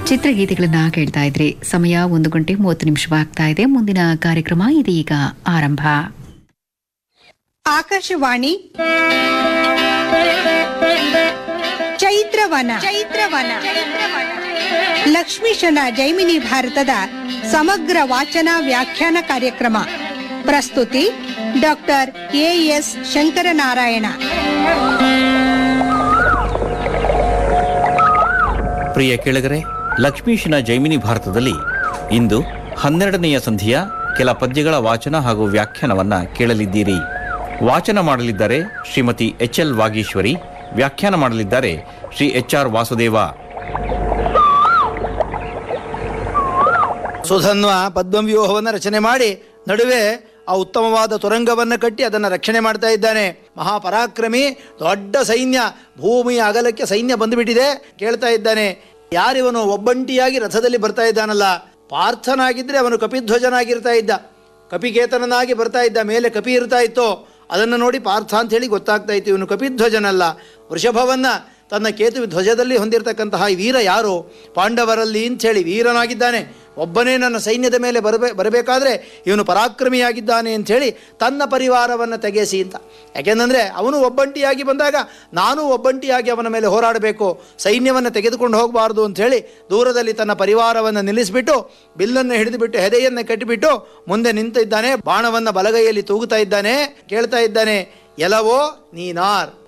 ಚಿತ್ರಗೀತೆಗಳನ್ನ ಕೇಳ್ತಾ ಇದ್ರಿ ಸಮಯ ಒಂದು ಗಂಟೆ ಮೂವತ್ತು ನಿಮಿಷವಾಗ್ತಾ ಇದೆ ಮುಂದಿನ ಕಾರ್ಯಕ್ರಮ ಇದೀಗ ಆರಂಭ ಆಕಾಶವಾಣಿ ಚೈತ್ರವನ ಚೈತ್ರವನ ಲಕ್ಷ್ಮೀಶನ ಜೈಮಿನಿ ಭಾರತದ ಸಮಗ್ರ ವಾಚನ ವ್ಯಾಖ್ಯಾನ ಕಾರ್ಯಕ್ರಮ ಪ್ರಸ್ತುತಿ ಡಾಕ್ಟರ್ ಎ ಎಸ್ ಶಂಕರನಾರಾಯಣ ಪ್ರಿಯ ಕೆಳಗರೆ ಲಕ್ಷ್ಮೀಶನ ಜೈಮಿನಿ ಭಾರತದಲ್ಲಿ ಇಂದು ಹನ್ನೆರಡನೆಯ ಸಂಧಿಯ ಕೆಲ ಪದ್ಯಗಳ ವಾಚನ ಹಾಗೂ ವ್ಯಾಖ್ಯಾನವನ್ನ ಕೇಳಲಿದ್ದೀರಿ ವಾಚನ ಮಾಡಲಿದ್ದಾರೆ ಶ್ರೀಮತಿ ಎಚ್ ಎಲ್ ವಾಗೀಶ್ವರಿ ವ್ಯಾಖ್ಯಾನ ಮಾಡಲಿದ್ದಾರೆ ಶ್ರೀ ಎಚ್ ಆರ್ ವಾಸುದೇವ ಸುಧನ್ವ ಪದ್ಮವ್ಯೂಹವನ್ನು ರಚನೆ ಮಾಡಿ ನಡುವೆ ಆ ಉತ್ತಮವಾದ ತುರಂಗವನ್ನು ಕಟ್ಟಿ ಅದನ್ನು ರಕ್ಷಣೆ ಮಾಡ್ತಾ ಇದ್ದಾನೆ ಮಹಾಪರಾಕ್ರಮಿ ದೊಡ್ಡ ಸೈನ್ಯ ಭೂಮಿಯ ಅಗಲಕ್ಕೆ ಸೈನ್ಯ ಬಂದುಬಿಟ್ಟಿದೆ ಕೇಳ್ತಾ ಇದ್ದಾನೆ ಯಾರಿವನು ಒಬ್ಬಂಟಿಯಾಗಿ ರಥದಲ್ಲಿ ಬರ್ತಾ ಇದ್ದಾನಲ್ಲ ಪಾರ್ಥನಾಗಿದ್ದರೆ ಅವನು ಕಪಿಧ್ವಜನಾಗಿರ್ತಾ ಇದ್ದ ಕಪಿಕೇತನನಾಗಿ ಬರ್ತಾ ಇದ್ದ ಮೇಲೆ ಕಪಿ ಇರ್ತಾ ಇತ್ತು ಅದನ್ನು ನೋಡಿ ಪಾರ್ಥ ಅಂತ ಹೇಳಿ ಗೊತ್ತಾಗ್ತಾ ಇತ್ತು ಇವನು ಕಪಿಧ್ವಜನಲ್ಲ ವೃಷಭವನ್ನ ತನ್ನ ಕೇತು ಧ್ವಜದಲ್ಲಿ ಹೊಂದಿರತಕ್ಕಂತಹ ಈ ವೀರ ಯಾರು ಪಾಂಡವರಲ್ಲಿ ಅಂಥೇಳಿ ವೀರನಾಗಿದ್ದಾನೆ ಒಬ್ಬನೇ ನನ್ನ ಸೈನ್ಯದ ಮೇಲೆ ಬರಬೇ ಬರಬೇಕಾದ್ರೆ ಇವನು ಪರಾಕ್ರಮಿಯಾಗಿದ್ದಾನೆ ಅಂಥೇಳಿ ತನ್ನ ಪರಿವಾರವನ್ನು ತೆಗೆಸಿ ಅಂತ ಯಾಕೆಂದರೆ ಅವನು ಒಬ್ಬಂಟಿಯಾಗಿ ಬಂದಾಗ ನಾನು ಒಬ್ಬಂಟಿಯಾಗಿ ಅವನ ಮೇಲೆ ಹೋರಾಡಬೇಕು ಸೈನ್ಯವನ್ನು ತೆಗೆದುಕೊಂಡು ಹೋಗಬಾರ್ದು ಅಂಥೇಳಿ ದೂರದಲ್ಲಿ ತನ್ನ ಪರಿವಾರವನ್ನು ನಿಲ್ಲಿಸಿಬಿಟ್ಟು ಬಿಲ್ಲನ್ನು ಹಿಡಿದುಬಿಟ್ಟು ಹೆದೆಯನ್ನು ಕಟ್ಟಿಬಿಟ್ಟು ಮುಂದೆ ನಿಂತಿದ್ದಾನೆ ಬಾಣವನ್ನು ಬಲಗೈಯಲ್ಲಿ ತೂಗುತ್ತಾ ಇದ್ದಾನೆ ಕೇಳ್ತಾ ಇದ್ದಾನೆ ಎಲವೋ ನೀನಾರ್